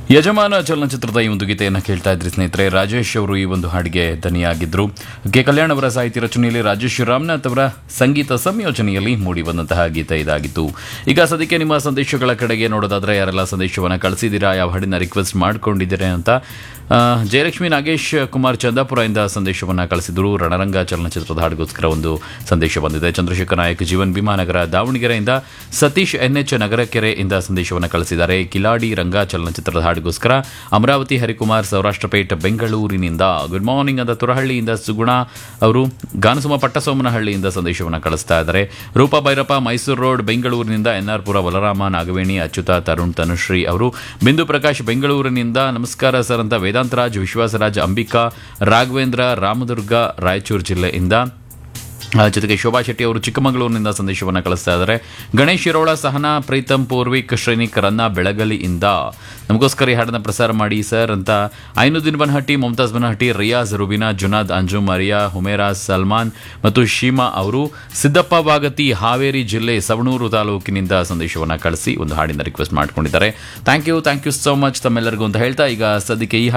ಯಜಮಾನ ಚಲನಚಿತ್ರದ ಈ ಒಂದು ಗೀತೆಯನ್ನು ಕೇಳ್ತಾ ಇದ್ರಿ ಸ್ನೇಹಿತರೆ ರಾಜೇಶ್ ಅವರು ಈ ಒಂದು ಹಾಡಿಗೆ ದನಿಯಾಗಿದ್ದರು ಕೆ ಕಲ್ಯಾಣ್ ಅವರ ಸಾಹಿತ್ಯ ರಚನೆಯಲ್ಲಿ ರಾಜೇಶ್ ರಾಮನಾಥ್ ಅವರ ಸಂಗೀತ ಸಂಯೋಜನೆಯಲ್ಲಿ ಮೂಡಿ ಬಂದಂತಹ ಗೀತೆ ಇದಾಗಿತ್ತು ಈಗ ಸದ್ಯಕ್ಕೆ ನಿಮ್ಮ ಸಂದೇಶಗಳ ಕಡೆಗೆ ನೋಡೋದಾದ್ರೆ ಯಾರೆಲ್ಲ ಸಂದೇಶವನ್ನು ಕಳಿಸಿದ್ದೀರಾ ಯಾವ ಹಾಡಿನ ರಿಕ್ವೆಸ್ಟ್ ಮಾಡ್ಕೊಂಡಿದ್ದೀರಾ ಅಂತ ಆ, ಜಯಲಕ್ಷ್ಮಿ ನಾಗೇಶ್ ಕುಮಾರ್ ಚಂದಾಪುರದಿಂದ ಸಂದೇಶವನ್ನು ಕಳಿಸಿದ್ರು ರಣರಂಗ ಚಲನಚಿತ್ರದ ಹಾಡಿಗೋಸ್ಕರ ಒಂದು ಸಂದೇಶ ಬಂದಿದೆ ಚಂದ್ರಶೇಖರ್ ನಾಯಕ್ ಜೀವನ್ ಭೀಮಾನಗರ ದಾವಣಗೆರೆಯಿಂದ ಸತೀಶ್ ಎನ್ಎಚ್ ನಗರಕೆರೆಯಿಂದ ಸಂದೇಶವನ್ನು ಕಳಿಸಿದ್ದಾರೆ ಕಿಲಾಡಿ ರಂಗ ಚಲನಚಿತ್ರದ ಹಾಡಿಗೋಸ್ಕರ ಅಮರಾವತಿ ಹರಿಕುಮಾರ್ ಸೌರಾಷ್ಟ್ರಪೇಟ್ ಬೆಂಗಳೂರಿನಿಂದ ಗುಡ್ ಮಾರ್ನಿಂಗ್ ಅಂತ ತುರಹಳ್ಳಿಯಿಂದ ಸುಗುಣ ಅವರು ಗಾನಸುಮ ಪಟ್ಟಸೋಮನಹಳ್ಳಿಯಿಂದ ಸಂದೇಶವನ್ನು ಕಳಿಸ್ತಾ ಇದ್ದಾರೆ ರೂಪಾ ಭೈರಪ್ಪ ಮೈಸೂರು ರೋಡ್ ಬೆಂಗಳೂರಿನಿಂದ ಎನ್ಆರ್ ಪುರ ಬಲರಾಮ ನಾಗವೇಣಿ ಅಚ್ಯುತ ತರುಣ್ ತನುಶ್ರೀ ಅವರು ಬಿಂದು ಪ್ರಕಾಶ್ ಬೆಂಗಳೂರಿನಿಂದ ನಮಸ್ಕಾರ ಸರ್ ಅಂತ ವೇದಾಂತರಾಜ್ ವಿಶ್ವಾಸರಾಜ್ ಅಂಬಿಕಾ ರಾಘವೇಂದ್ರ ರಾಮದುರ್ಗ ರಾಯಚೂರು ಜಿಲ್ಲೆಯಿಂದ ಆ, ಜೊತೆಗೆ ಶೋಭಾ ಶೆಟ್ಟಿ ಅವರು ಚಿಕ್ಕಮಗಳೂರಿನಿಂದ ಸಂದೇಶವನ್ನು ಕಳಿಸ್ತಾ ಇದ್ದಾರೆ ಗಣೇಶ್ ಶಿರೋಳ ಸಹನಾ ಪ್ರೀತಮ್ ಪೂರ್ವಿಕ್ ಶ್ರೇನಿಕ್ ರನ್ನ ಬೆಳಗಲಿಯಿಂದ ನಮಗೋಸ್ಕರ ಈ ಹಾಡನ್ನು ಪ್ರಸಾರ ಮಾಡಿ ಸರ್ ಅಂತ ಐನುದ್ದೀನ್ ಬನಹಟ್ಟಿ ಮುಮ್ತಾಜ್ ಬನಹಟ್ಟಿ ರಿಯಾಜ್ ರುಬಿನಾ ಜುನಾದ್ ಅಂಜುಮ್ ಮರಿಯಾ ಹುಮೇರಾ ಸಲ್ಮಾನ್ ಮತ್ತು ಶೀಮಾ ಅವರು ಸಿದ್ದಪ್ಪ ಬಾಗತಿ ಹಾವೇರಿ ಜಿಲ್ಲೆ ಸವಣೂರು ತಾಲೂಕಿನಿಂದ ಸಂದೇಶವನ್ನು ಕಳಿಸಿ ಒಂದು ಹಾಡಿನ ರಿಕ್ವೆಸ್ಟ್ ಮಾಡ್ಕೊಂಡಿದ್ದಾರೆ thank you thank you so much ತಮ್ಮೆಲ್ಲರಿಗೂ ಅಂತ ಹೇಳ್ತಾ ಈಗ ಸದ್ಯಕ್ಕೆ ಈ